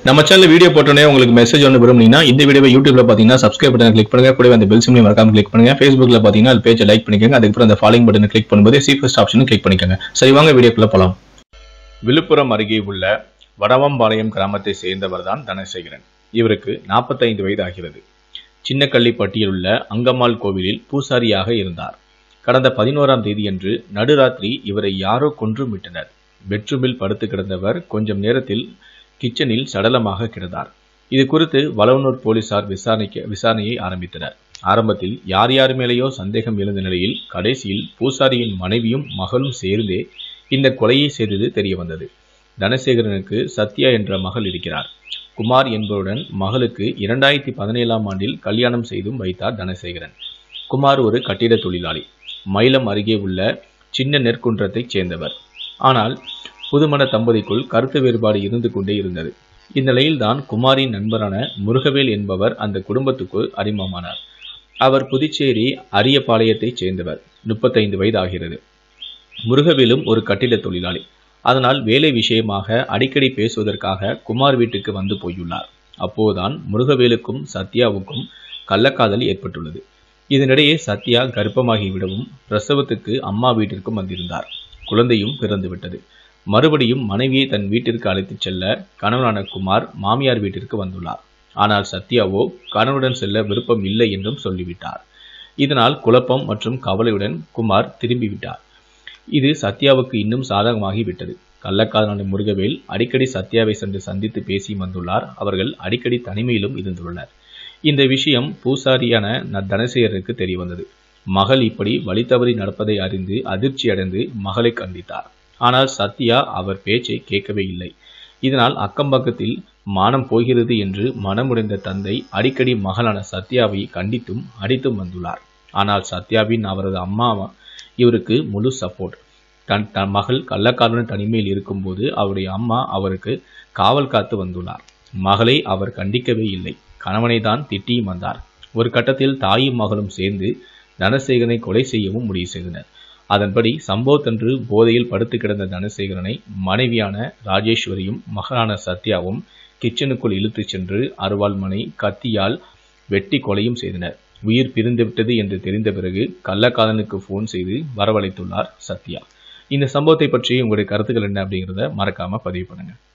நம்ம channel video போட்டோன்னே உங்களுக்கு மெசேஜ் ஒன்று விரும்புனீங்கன்னா இந்த வீடியோவை யூடியூப்ல பார்த்தீங்கன்னா சப்ஸ்கிரைப் பட்டன் கிளிக் பண்ணுங்க கூடவே அந்த பெல் சிம்லையும் மறக்காம கிளிக் பண்ணுங்க ஃபேஸ்புக்ல பார்த்தீங்கன்னா அது பேஜை லைக் பண்ணிக்கோங்க அதுக்கப்புறம் அந்த ஃபாலோயிங் பட்டனை கிளிக் பண்ணும்போது சி ஃபர்ஸ்ட் ஆப்ஷனும் கிளிக் பண்ணிக்கோங்க சரி வாங்க வீடியோக்குள்ள போலாம் விழுப்புரம் அருகே உள்ள வடவம்பாளையம் கிராமத்தை சேர்ந்தவர் தான் தனசேகரன் இவருக்கு 45 வயது ஆகிறது சின்னக்கள்ளிப்பட்டியில் உள்ள அங்கம்மாள் கோவிலில் பூசாரியாக இருந்தார் கடந்த பதினோராம் தேதியன்று நடுராத்திரி இவரை யாரோ கொன்று விட்டனர் பெட்ரூமில் படுத்து கிடந்தவர் கொஞ்சம் நேரத்தில் கிச்சனில் சடலமாக கிடந்தார் இது குறித்து வளவனூர் போலீசார் விசாரணைக்கு விசாரணையை ஆரம்பித்தனர் ஆரம்பத்தில் யார் யார் மேலேயோ சந்தேகம் எழுந்த நிலையில் கடைசியில் பூசாரியின் மனைவியும் மகளும் சேர்ந்தே இந்த கொலையை செய்தது தெரிய வந்தது தனசேகரனுக்கு சத்யா என்ற மகள் இருக்கிறார் குமார் என்பவருடன் மகளுக்கு இரண்டாயிரத்தி பதினேழாம் ஆண்டில் கல்யாணம் செய்தும் வைத்தார் தனசேகரன் குமார் ஒரு கட்டிட தொழிலாளி மயிலம் அருகே உள்ள சின்ன நெற்குன்றத்தைச் சேர்ந்தவர் ஆனால் புதுமண தம்பதிக்குள் கருத்து வேறுபாடு இருந்து கொண்டே இருந்தது இந்நிலையில்தான் குமாரின் நண்பரான முருகவேல் என்பவர் அந்த குடும்பத்துக்குள் அறிமுகமானார் அவர் புதுச்சேரி அரியபாளையத்தைச் சேர்ந்தவர் முப்பத்தைந்து வயது ஆகிறது முருகவேலும் ஒரு கட்டிட தொழிலாளி அதனால் வேலை விஷயமாக அடிக்கடி பேசுவதற்காக குமார் வீட்டுக்கு வந்து போயுள்ளார் அப்போதுதான் முருகவேலுக்கும் சத்யாவுக்கும் கள்ளக்காதல் ஏற்பட்டுள்ளது இதனிடையே சத்யா கர்ப்பமாகி விடவும் பிரசவத்துக்கு அம்மா வீட்டிற்கும் வந்திருந்தார் குழந்தையும் பிறந்து விட்டது மறுபடியும் மனைவியை தன் வீட்டிற்கு அழைத்துச் செல்ல கணவனான குமார் மாமியார் வீட்டிற்கு வந்துள்ளார் ஆனால் சத்யாவோ கணவனுடன் செல்ல விருப்பம் இல்லை என்றும் சொல்லிவிட்டார் இதனால் குழப்பம் மற்றும் கவலையுடன் குமார் திரும்பிவிட்டார் இது சத்யாவுக்கு இன்னும் சாதகமாகி விட்டது கள்ளக்காதலான முருகவேல் அடிக்கடி சத்யாவை சென்று சந்தித்து பேசி வந்துள்ளார் அவர்கள் அடிக்கடி தனிமையிலும் இருந்துள்ளனர் இந்த விஷயம் பூசாரியான ந- தனசேகரனுக்கு தெரிய வந்தது மகள் இப்படி வழி தவறி நடப்பதை அறிந்து அதிர்ச்சி அடைந்து மகளை கண்டித்தார் ஆனால் சத்யா அவர் பேச்சை கேட்கவே இல்லை இதனால் அக்கம்பக்கத்தில் மானம் போகிறது என்று மனமுடைந்த தந்தை அடிக்கடி மகளான சத்யாவை கண்டித்தும் அடித்தும் வந்துள்ளார் ஆனால் சத்யாவின் அவரது அம்மா இவருக்கு முழு சப்போர்ட் தன் தன் மகள் கள்ளக்காரன் தனிமையில் இருக்கும்போது அவருடைய அம்மா அவருக்கு காவல் காத்து வந்துள்ளார் மகளை அவர் கண்டிக்கவே இல்லை கணவனை தான் திட்டியும் வந்தார் ஒரு கட்டத்தில் தாயும் மகளும் சேர்ந்து தனசேகரனை கொலை செய்யவும் முடிவு செய்தனர் அதன்படி சம்பவத்தன்று போதையில் படுத்து கிடந்த தனசேகரனை மனைவியான ராஜேஸ்வரியும் மகளான சத்யாவும் கிச்சனுக்குள் இழுத்துச் சென்று அருவாள் மனை கத்தியால் வெட்டி கொலையும் செய்தனர் உயிர் பிரிந்துவிட்டது என்று தெரிந்த பிறகு கள்ளக்காதனுக்கு ஃபோன் செய்து வரவழைத்துள்ளார் சத்யா இந்த சம்பவத்தை பற்றி உங்களுடைய கருத்துக்கள் என்ன அப்படிங்கிறத மறக்காம பதிவு பண்ணுங்க